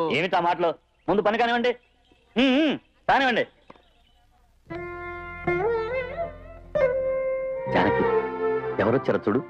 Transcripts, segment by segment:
ఏమిటా మాటలు ముందు పని కానివ్వండి ఉమ్, ఉమ్, కానివ్వండి జానకి ఎవరొచ్చారో చూడు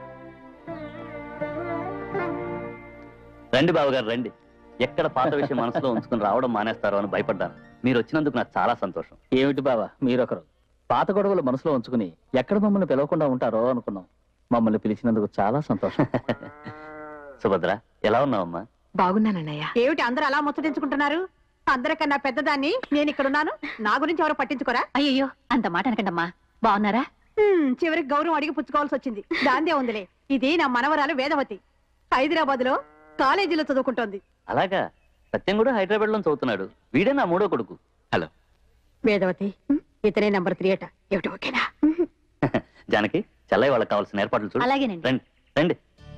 రండి బావగారు రండి ఎక్కడ పాత విషయం మనసులో ఉంచుకుని రావడం మానేస్తారో అని భయపడ్డాను మీరు వచ్చినందుకు నాకు చాలా సంతోషం ఏమిటి బావా మీరొకరు పాత గొడవలు మనసులో ఉంచుకుని ఎక్కడ మమ్మల్ని పిలవకుండా ఉంటారో అనుకున్నాం మమ్మల్ని పిలిచినందుకు చాలా సంతోషం సుభద్ర ఎలా ఉన్నావమ్మా బాగున్నానన్నయ్య ఏమిటి అందరూ అలా ముచ్చటించుకుంటున్నారు అందరికన్నా పెద్దదాన్ని నేను ఇక్కడున్నాను నా గురించి ఎవరు పట్టించుకోరా అయ్యయ్యో అంత మాట అనకండమ్మా బాగున్నారా హ్మ్, చివరికి గౌరవం అడిగి పుచ్చుకోవాల్సి వచ్చింది దాందే ఉందిలే ఇది నా మనవరాలు వేదవతి హైదరాబాద్ లో కాలేజీలో చదువుకుంటోంది అలాగా సత్యం కూడా హైదరాబాద్ లో చదువుతున్నాడు వీడే నా మూడో కొడుకు హలో వేదవతి ఇతనే నంబర్ త్రీ అట ఏమిటి ఓకేనా జానకి చెల్లయ్య వాళ్ళకి కావాల్సిన ఏర్పాట్లు చూడు అలాగేనండి రండి రండి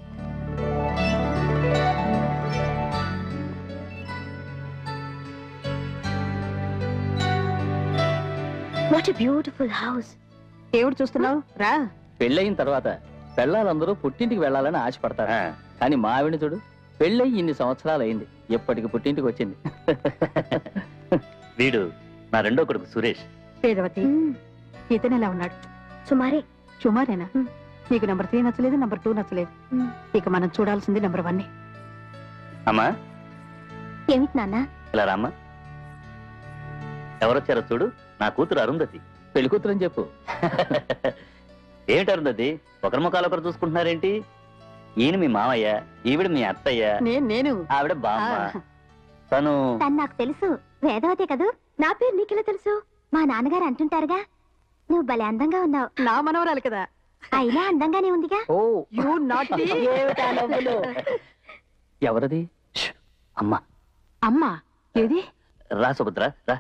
వాట్ బ్యూటిఫుల్ హౌస్ ఏమిటి చూస్తున్నావు రా పెళ్ళయిన తర్వాత పెళ్ళాలందరూ పుట్టింటికి వెళ్ళాలని ఆశపడతారు ఆ, కానీ మా ఆవిడ చూడు పెళ్ళయి ఇన్ని సంవత్సరాలు అయింది ఎప్పటికి పుట్టింటికి వచ్చింది వీడు నా రెండో కొడుకు సురేష్ వేదవతి ఇతను ఎలా ఉన్నాడు సుమారే సుమారేనా నీకు నంబర్ త్రీ నచ్చలేదు నంబర్ టూ నచ్చలేదు మ్మ్. ఇక మనం చూడాల్సింది నంబర్ వన్ అమ్మా ఏమిటి నాన్న ఇలా రామ్మా ఎవరొచ్చారో చూడు నా కూతురు అరుంధతి పెళ్లి కూతురని చెప్పు ఏమిటి అరుంధతి ఒకరి ముఖాలు ఒకరు చూసుకుంటున్నారేంటి ఈయన మీ మామయ్య ఈవిడ మీ అత్తయ్య నేను నేను ఆవిడ బామ్మ ఆ. తను తను నాకు తెలుసు వేదవతే కదూ నా పేరు నీకెలా తెలుసు మా నాన్నగారు అంటుంటారుగా నువ్వు భలే అందంగా ఉన్నావు నా మనవరాలు కదా అయినా అందంగానే ఉందిగా ఓ యూ నాట్ ఎవరది అమ్మ అమ్మా ఏది రా సుభద్ర రా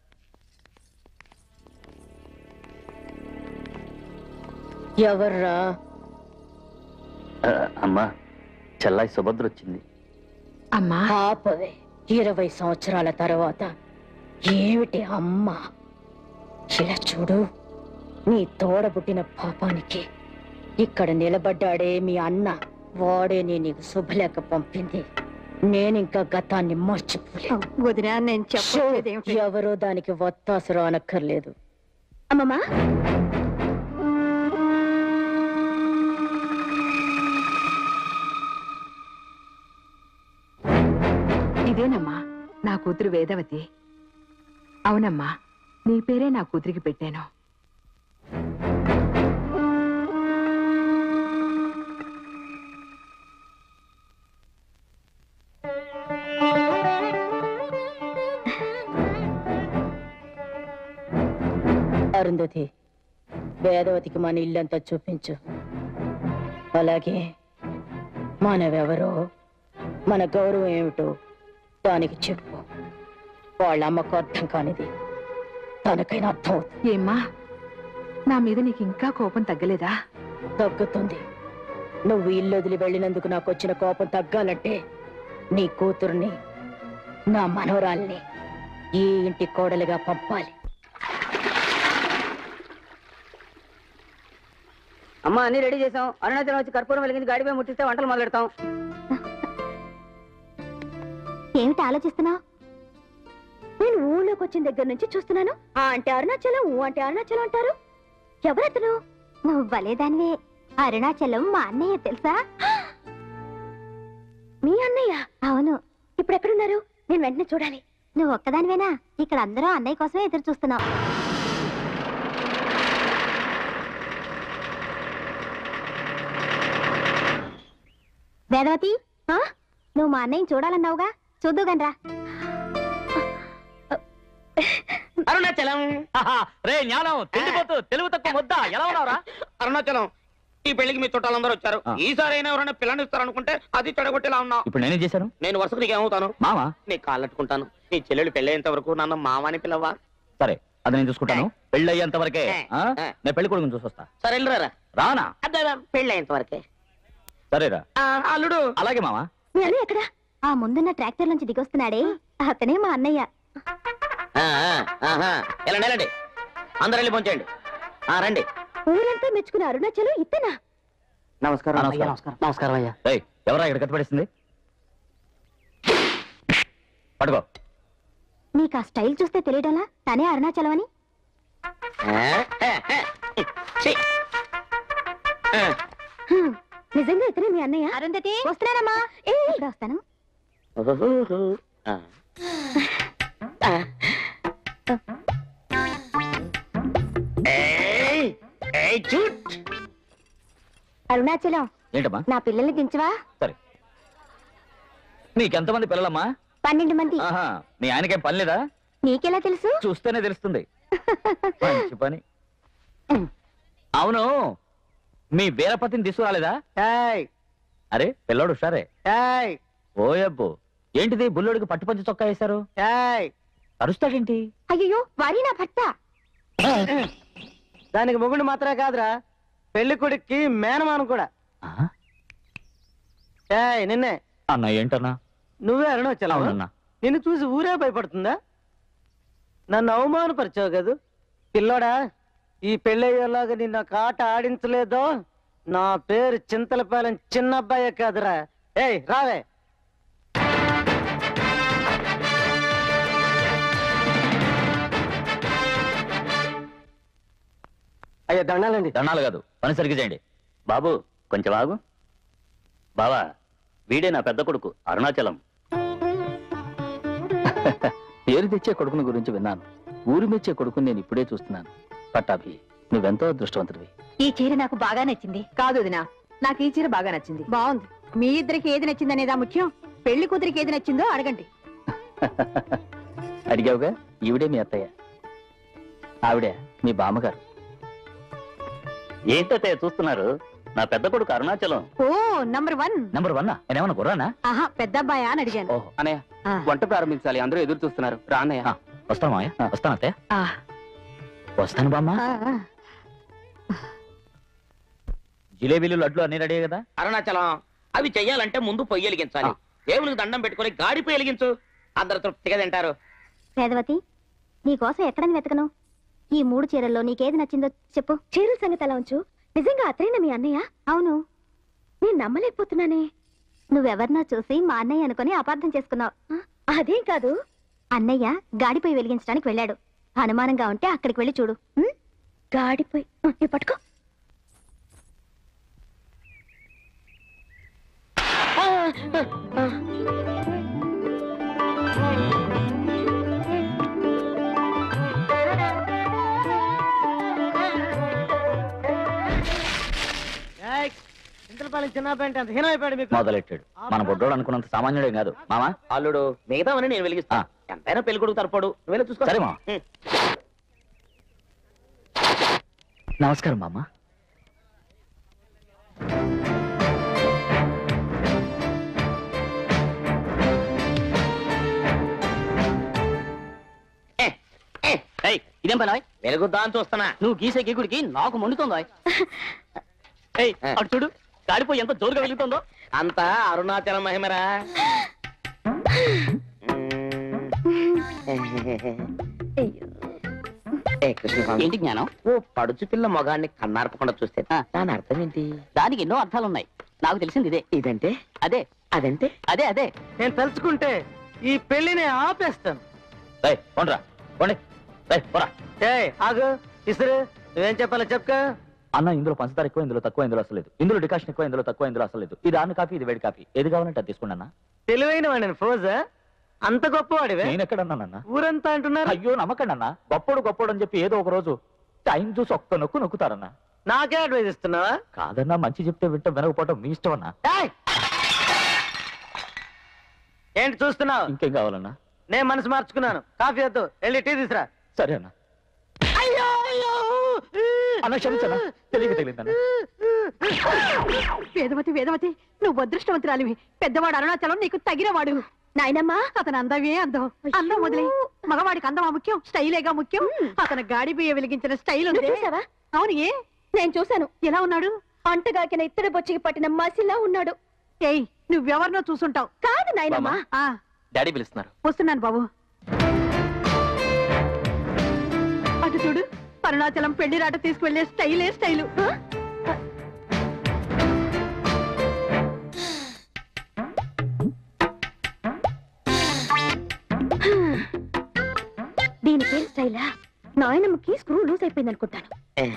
ఎవర్రా ఆ, అమ్మా చెల్లాయి సుభద్ర వచ్చింది అమ్మా పాపవే ఇరవై సంవత్సరాల తర్వాత ఏమిటి అమ్మ ఇలా చూడు నీ తోడబుట్టిన పాపానికి ఇక్కడ నిలబడ్డాడే మీ అన్న వాడే నీ నీకు శుభలేఖ పంపింది నేనింకా గతాన్ని మర్చిపోలే వదినా నేను చెప్పలేదు ఏమిటి ఎవరో దానికి వత్తాసు రానక్కర్లేదు అమ్మమ్మా ఇదేనమ్మా నా కూతురు వేదవతి అవునమ్మా నీ పేరే నా కూతురికి పెట్టాను అరుంధతి వేదవతికి మన ఇల్లంతా చూపించు అలాగే మనవెవరో మన గౌరవం ఏమిటో దానికి చెప్పు వాళ్ళ అమ్మకు అర్థం కానిది తనకైనా అర్థం అవుతుంది ఏమ్మా నా మీద నీకు ఇంకా కోపం తగ్గలేదా తగ్గుతుంది నువ్వు ఇల్లు వదిలి వెళ్ళినందుకు నాకు వచ్చిన కోపం తగ్గాలంటే నీ కూతుర్ని నా మనవరాల్ని ఈ ఇంటి కోడలిగా పంపాలి అమ్మ అన్ని రెడీ చేసాం అరుణాచలం వచ్చి కర్పూరం వెలిగించి గాడిపై ముట్టిస్తే వంటలు మొదలెడతాం ఏమిటి ఆలోచిస్తున్నావు నేను ఊళ్ళోకి వచ్చిన దగ్గర నుంచి చూస్తున్నాను ఆ అంటే అరుణాచలం ఊ అంటే అరుణాచలం అంటారు ఎవరతను నువ్వు భలేదానివే అరుణాచలం మా అన్నయ్య తెలుసా మీ అన్నయ్య అవును ఇప్పుడు ఎక్కడున్నారు నేను వెంటనే చూడాలి నువ్వు ఒక్కదానివేనా ఇక్కడ అందరూ అన్నయ్య కోసమే ఎదురు చూస్తున్నావు వేదవతి ఆ? నువ్వు మా అన్నయ్యని చూడాలన్నావుగా చూద్దుగానరా అరుణాచలం రే జ్ఞానం తిండిపోతూ తెలుగు తక్కువ ముద్దా ఎలా ఉన్నావురా అరుణాచలం ఈ పెళ్లికి మీ చుట్టాలందరూ వచ్చారు ఆ. ఈసారి అయినా ఎవరైనా పిల్లని ఇస్తారనుకుంటే అది చెడగొట్టేలా ఉన్నావు ఇప్పుడు నేనేం చేశాను నేను వరుసకు నీకు ఏమవుతాను మామా నీ కాళ్ళట్టుకుంటాను నీ చెల్లెలు పెళ్ళేంత వరకు నన్ను మామని పిల్లవా సరే అది నేను చూసుకుంటాను పెళ్ళి అయ్యేంత వరకే ఆ? ఏ. నేను పెళ్లి కొడుకుని చూసొస్తా సరే వెళ్ళరారా రానా అదే పెళ్ళేంత వరకే సరేరా ఆ, అల్లుడు అలాగే మామా మీ అన్నయ్య ఎక్కడా ఆ ముందున్న ట్రాక్టర్ నుంచి దిగొస్తున్నాడే అతనే మా అన్నయ్య ఆ, ఆ, ఆహా. వెళ్ళండి వెళ్ళండి అందరు వెళ్ళి పొంచండి ఆ రండి ఊరంతా మెచ్చుకున్న అరుణాచలం ఇత్తనా నమస్కారం ఆ, నమస్కారం. నమస్కారం నమస్కారం అయ్యా ఏయ్ ఎవరా ఇక్కడ కట్టుబడిస్తుంది పడుకో నీకు ఆ స్టైల్ చూస్తే తెలియడంలా తనే అరుణాచలం అని ఆ, ఆ, ఆ, ఛీ. ఆ, హ్మ్, నిజంగా ఇతనే మీ అన్నయ్య అరుంధతి వస్తున్నానమ్మా ఏ ఇప్పుడు వస్తాను ఓహోహో. ఆ. ఆ. ఏయ్, ఏయ్, చూట్. అరుణాచలం ఏంటమ్మా నా పిల్లల్ని దించవా సరే నీకెంతమంది పిల్లలమ్మా పన్నెండు మంది ఆహా మీ ఆయనకేం పని లేదా నీకెలా తెలుసు చూస్తేనే తెలుస్తుంది మంచి పని అవును మీ వీరపతిని తీసుకురాలేదా అరే పిల్లోడు సరే ఓయబ్బో ఏంటిది బుల్లోడికి పట్టుపంచి చొక్కా వేశారు అరుస్తాడేంటి అయ్యో వారి నా భర్త దానికి మొగుడు మాత్రమే కాదురా పెళ్లి కొడుక్కి మేనమానం కూడా ఆ? ఏయ్ నిన్నే అన్న ఏంటన్నా నువ్వే అరుణాచలం అవునన్నా నిన్ను చూసి ఊరే భయపడుతుందా నన్ను అవమానపరిచావు కదూ పిల్లోడా ఈ పెళ్ళయ్యేలాగా నిన్న కాట ఆడించలేదో నా పేరు చింతలపాలెం చిన్నబ్బాయే కాదురా ఏయ్ రావే అయ్యా దండాలండి దండాలు కాదు పని సరిగ్గా చేయండి బాబు కొంచెం ఆగు బావా వీడే నా పెద్ద కొడుకు అరుణాచలం పేరు తెచ్చే కొడుకుని గురించి విన్నాను ఊరు మెచ్చే కొడుకుని నేను ఇప్పుడే చూస్తున్నాను పట్టాభి నువ్వెంతో అదృష్టవంతుడివి ఈ చీర నాకు బాగా నచ్చింది కాదు వదినా నాకు ఈ చీర బాగా నచ్చింది బాగుంది మీ ఇద్దరికి ఏది నచ్చిందనేదా ముఖ్యం పెళ్లి కూతురికి ఏది నచ్చిందో అడగండి అడిగావుగా ఈవిడే మీ అత్తయ్య ఆవిడే మీ బామ్మగారు ఏంటంటే చూస్తున్నారు నా పెద్ద కొడుకు అరుణాచలం ఓ నంబర్ వన్ నంబర్ వన్ నేనేమన్నా గుర్రానా ఆహా పెద్ద అబ్బాయా అని అడిగాను ఓహో అనయ్య ఆ. వంట ప్రారంభించాలి అందరూ ఎదురు చూస్తున్నారు రానయ్య వస్తాను మాయ వస్తాను అత్తయ్య ఆ, వస్తాను బామ్మ ఆ, ఆ. జిలేబీలు లడ్లు అన్ని రెడీ కదా అరుణాచలం అవి చెయ్యాలంటే ముందు పొయ్యి వెలిగించాలి దేవునికి దండం పెట్టుకొని గాడిపై వెలిగించు అందరు తృప్తిగా తింటారు వేదవతి నీకోసం ఎక్కడని వెతకను ఈ మూడు చీరల్లో నీకేది నచ్చిందో చెప్పు చీరల సంగతి అలా ఉంచు నిజంగా అతనేనా మీ అన్నయ్య అవును నేను నమ్మలేకపోతున్నానే నువ్వెవరినో చూసి మా అన్నయ్య అనుకుని అపార్థం చేసుకున్నావు ఆ, అదేం కాదు అన్నయ్య గాడిపై వెలిగించడానికి వెళ్ళాడు అనుమానంగా ఉంటే అక్కడికి వెళ్ళి చూడు ఉం? గాడిపై ఆ, ఇవి పట్టుకో ఏయ్, చింతలపాలెం చిన్నబ్బాయి అంటే అంత హీనమైపోయాడు మీకు మొదలెట్టాడు మన బొడ్డోడు అనుకున్నంత సామాన్యుడేం కాదు మామా అల్లుడు మిగతావని నేను వెలిగిస్తా ఆ. ఎంతైనా పెళ్లి కొడుకు తరపడు నువ్వు వెళ్ళి చూసుకో సరే మామ ఉం. నమస్కారం మామ ఏయ్, ఇదేం పని వెలుగుద్దా అని చూస్తున్నా నువ్వు గీసే గీకుడికి నాకు మండుతుందా ఏయ్ అటు చూడు గాడిపోయి ఎంత జోరుగా వెలుగుతుందో అంత అరుణాచలం మహిమరా ఏ కృష్ణ ఏంటి జ్ఞానం ఓ పడుచు పిల్ల మొగాన్ని కన్నార్పకుండా చూస్తే దాని అర్థం ఏంటి దానికి ఎన్నో అర్థాలు ఉన్నాయి నాకు తెలిసింది ఇదే ఇదంటే అదే అదంటే అదే అదే నేను తలుచుకుంటే ఈ పెళ్లిని ఆపేస్తాను రేయ్, పోండ్రా పోండి రేయ్, పోరా ఏయ్ ఆగు ఇసురు నువ్వేం చెప్పాలో చెప్పుకో అన్న ఇందులో పంచదార ఎక్కువ ఇందులో తక్కువ ఇందులో అసలు లేదు ఇందులో డికాషన్ ఎక్కువ ఇందులో తక్కువ ఇందులో అసలు లేదు ఇది ఆను కాఫీ ఇది వేడి కాఫీ ఏది కావాలంటే అది తీసుకోండి అన్న తెలివైన వాడిని ఫోజా అంత గొప్పవాడివే నేను ఎక్కడన్నానన్న ఊరంతా అంటున్నారు అయ్యో నమ్మకండి అన్న గొప్పడు గొప్పడు అని చెప్పి ఏదో ఒక రోజు టైం చూసి ఒక్క నొక్కు నొక్కుతారన్న నాకే అడ్వైజ్ ఇస్తున్నావా కాదన్నా మంచి చెప్తే వింటాం వినకపోవటం మీ ఇష్టం అన్నా ఏయ్! ఏంటి చూస్తున్నావు ఇంకేం కావాలన్నా నేను మనసు మార్చుకున్నాను కాఫీ వద్దు వెళ్ళి టీ తీసురా సరే అన్న అన్న క్షమించన్నా తెలియక తగిలిందన్న వేదవతి వేదవతి నువ్వు అదృష్టవంతురాలివి పెద్దవాడు అరుణాచలం నీకు తగినవాడు నాయనమ్మా అతను అందమే అందం అందం వదిలే మగవాడికి అందమా ముఖ్యం స్టైలేగా ముఖ్యం అతను గాడి బియ్య వెలిగించిన స్టైల్ ఉంది చూసావా అవును ఏ నేను చూశాను ఎలా ఉన్నాడు అంటగాకిన ఇత్తడి బొచ్చికి పట్టిన మసిలా ఉన్నాడు ఏయ్ నువ్వెవరినో చూసుంటావు కాదు నాయనమ్మా ఆ డాడీ పిలుస్తున్నారు వస్తున్నాను బాబు అటు చూడు అరుణాచలం పెళ్లి రాట తీసుకువెళ్లే స్టైలే స్టైలు ఆ? నాయనమ్మకి స్క్రూ లూజ్ అయిపోయింది అనుకుంటాను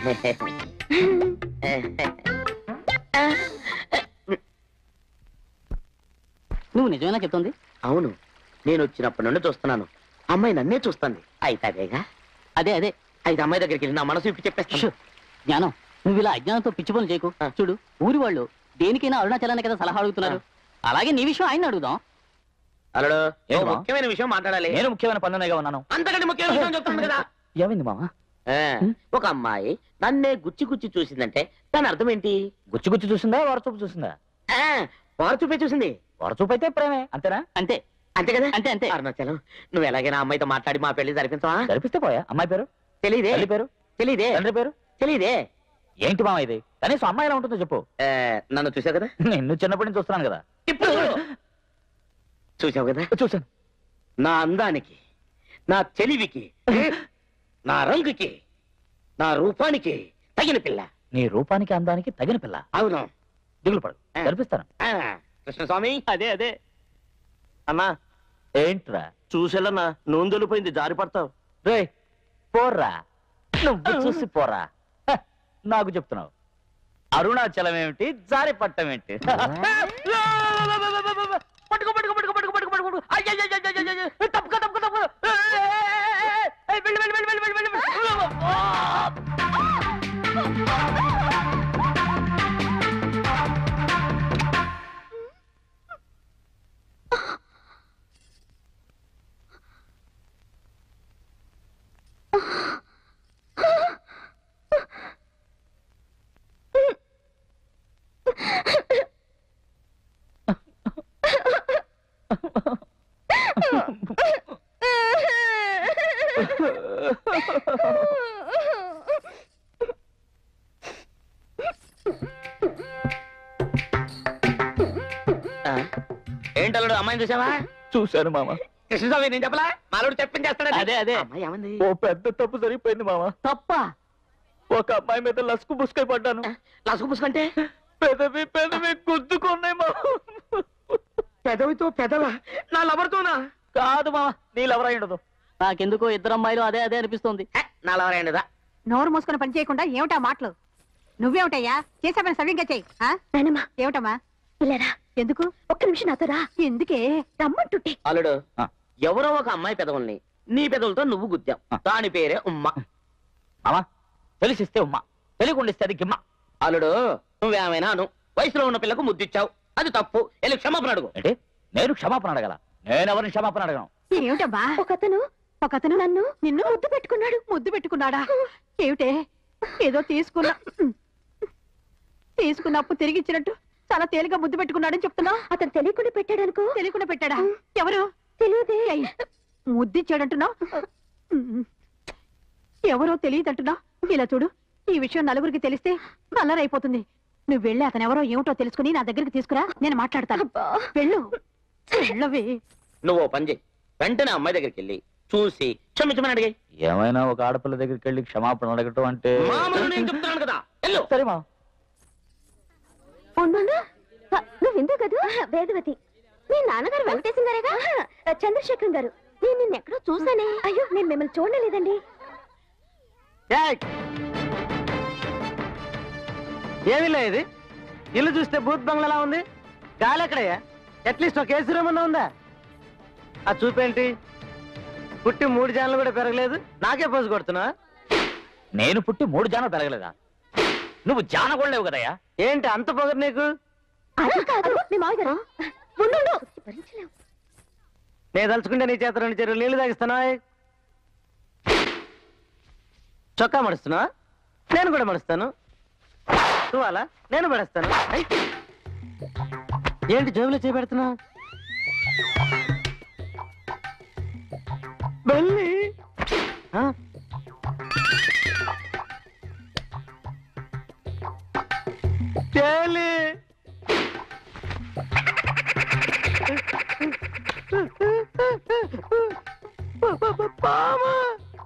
నువ్వు నిజమేనా చెప్తుంది అవును నేను వచ్చినప్పటి నుండి చూస్తున్నాను అమ్మాయి నన్నే చూస్తుంది అయితే అదేగా అదే అదే అయితే అమ్మాయి దగ్గరికి వెళ్ళి నా మనసు ఇప్పి చెప్పేస్తాను షూ. జ్ఞానం నువ్వు ఇలా అజ్ఞానంతో పిచ్చి పనులు చేయకు ఆ. చూడు ఊరి వాళ్ళు దేనికైనా అరుణాచలాన్ని కదా సలహా అడుగుతున్నారు అలాగే నీ విషయం ఆయన అడుగుదాం అలడు ఏం బా? ముఖ్యమైన విషయం మాట్లాడాలి నేను ముఖ్యమైన పనులుగా ఉన్నాను అంతకంటే ముఖ్యమైన విషయం చెప్తాను కదా ఏమైంది మామ ఆ, ఒక అమ్మాయి నన్నే గుచ్చి గుచ్చి చూసిందంటే దాని అర్థం ఏంటి గుచ్చి గుచ్చి చూసిందా వరచూపు చూసిందా ఆ, వారు చూపే చూసింది వరచూపు అయితే ప్రేమే అంతేనా అంతే అంతే కదా అంతే అంతే అరుణాచలం నువ్వు ఎలాగైనా అమ్మాయితో మాట్లాడి మా పెళ్లి జరిపించవా జరిపిస్తే పోయా అమ్మాయి పేరు తెలీదే తల్లి పేరు తెలీదే తండ్రి పేరు తెలీదే ఏంటి మామ ఇది కనీసం అమ్మాయి ఎలా ఉంటుందో చెప్పు ఆ, నన్ను చూసావు కదా నిన్ను చిన్నప్పటి నుంచి చూస్తున్నాను కదా ఇప్పుడు చూడు. చూసావు కదా చూసాను నా అందానికి నా తెలివికి నా రంగుకి నా రూపానికి తగిన పిల్ల నీ రూపానికి అందానికి తగిన పిల్ల అవును దిగులు పడు జరిపిస్తాను ఆ, కృష్ణస్వామి అదే అదే అన్నా ఏంట్రా చూసేలన్నా నూనె దొలిపోయింది జారి పడతావు రే పోర్రా నువ్వు చూసి పోరా హ, నాకు చెప్తున్నావు అరుణాచలం ఏమిటి జారి పట్టం ఏంటి పట్టుకో పట్టుకో పట్టుకో పట్టుకో పట్టుకో పట్టుకో అయ్యయ్యయ్యయ్యయ్యయ్య. తప్పుకో తప్పుకో తప్పుకో ఏయ్, వెళ్ళు, వెళ్ళు, వెళ్ళు, వెళ్ళు, వెళ్ళు, వెళ్ళు. ఆ, ఏంటల్లుడు అమ్మాయిని చూసావా చూశాను మామ కృష్ణస్వామి నేను చెప్పలా మాలోడు చెప్పించేస్తాడు అదే, అదే. అమ్మాయి ఏమంది ఓ పెద్ద తప్పు జరిగిపోయింది మామ తప్ప ఒక అమ్మాయి మీద లసుకు బుసుకై పడ్డాను లసుకు పుసుకంటే పెదవి పెదవి గుద్దుకున్నాయి మామ పెదవితో పెదవా నా లవర్తోనా కాదు మామ నీళ్ళెవరై ఉండదు నాకెందుకో ఇద్దరు అమ్మాయిలు అదే అదే అనిపిస్తుంది ఏ, నా లవర్ అయిందిదా నోరు మూసుకొని పని చేయకుండా ఏమిటా మాటలు నువ్వేమిటయ్యా చేసే పని సవ్యంగా చెయ్యి ఆ? నాయనమ్మా ఏమిటమ్మా ఇలా రా ఎందుకు ఒక్క నిమిషం నాతో రా ఎందుకే రమ్మంటుంటే అల్లుడు ఆ. ఎవరో ఒక అమ్మాయి పెదవుల్ని నీ పెదవులతో నువ్వు గుద్దావు ఆ. దాని పేరే ఉమ్మ మామ తెలిసిస్తే ఉమ్మ తెలియకుండా ఇస్తే అది గిమ్మ అల్లుడు నువ్వేమైనా అను వయసులో ఉన్న పిల్లకు ముద్దిచ్చావు అది తప్పు వెళ్ళి క్షమాపణ అడుగు అంటే నేను క్షమాపణ అడగల నేను ఎవరిని క్షమాపణ అడగను ఏమిటమ్మా ఒక అతను ఒక అతను నన్ను నిన్ను ముద్దు పెట్టుకున్నాడు ముద్దు పెట్టుకున్నాడా ఏమిటే ఏదో తీసుకున్నా తీసుకున్నప్పుడు తిరిగి ఇచ్చినట్టు చాలా తేలిగా ముద్దు పెట్టుకున్నాడని చెప్తున్నా అతను తెలియకుండా పెట్టాడు అనుకో తెలియకుండా పెట్టాడా ఎవరు తెలియదే ఏయ్, ముద్దిచ్చాడంటున్నావు ఎవరో తెలియదంటున్నా ఇలా చూడు ఈ విషయం నలుగురికి తెలిస్తే కల్లరైపోతుంది నువ్వు వెళ్ళి అతను ఎవరో ఏమిటో తెలుసుకుని నా దగ్గరికి తీసుకురా నేను మాట్లాడతాను అబ్బా. వెళ్ళు వెళ్ళవే నువ్వు ఓ పని చేయి వెంటనే అమ్మాయి దగ్గరికి వెళ్ళి చూసి క్షమించమని అడిగాయి ఏమైనా ఒక ఆడపిల్ల దగ్గరికి వెళ్ళి క్షమాపణ అడగటం అంటే మామూలు నేను చెప్తున్నాను కదా వెళ్ళు సరే మా ఉండు నువ్వు ఇందు కదూ వేదవతి మీ నాన్నగారు వెంకటేశం గారేగా చంద్రశేఖరం గారు నేను నిన్న ఎక్కడో చూసానే అయ్యో నేను మిమ్మల్ని చూడలేదండి ఏమీ లేదు ఇల్లు చూస్తే బూత్ బంగ్లాలా ఉంది గాలి ఎక్కడయ్యా అట్లీస్ట్ ఒక ఏసీ రూమ్ అన్నా ఉందా ఆ చూపేంటి పుట్టి మూడు జాన్లు కూడా పెరగలేదు నాకే పోజు కొడుతున్నా నేను పుట్టి మూడు జాన పెరగలేదా నువ్వు జాన కూడా లేవు కదయ్యా ఏంటి అంత పొగరు నీకు అది కాదు మీ మామయ్య గారు ఉండు, ఉండు. భరించలేవు నేను తలుచుకుంటే నీ చేత రెండు చెరువు నీళ్లు తాగిస్తానా చొక్కా మడుస్తున్నా నేను కూడా మడుస్తాను నువ్వు అలా నేను పడేస్తాను ఐ. ఏంటి జోబులో చేపెడుతున్నా బెల్లి ఆ? తేలి పామా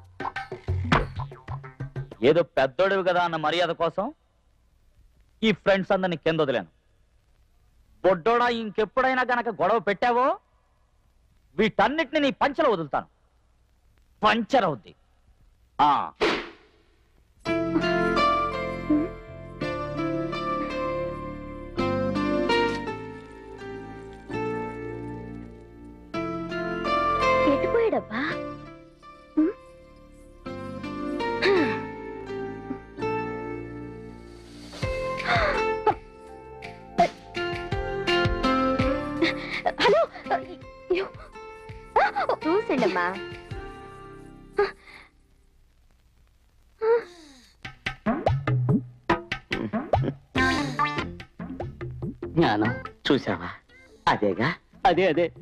ఏదో పెద్దోడివి కదా అన్న మర్యాద కోసం ఈ ఫ్రెండ్స్ అందరిని కింద వదిలాను బొడ్డోడా ఇంకెప్పుడైనా గనక గొడవ పెట్టావో వీటన్నిటిని నీ పంచలో వదులుతాను పంచర్ అవుద్ది ఆ ఎట్టుపోయాడబ్బా హలో అయ్యో. చూసండమ్మా జ్ఞానం చూసావా అదేగా అదే అదే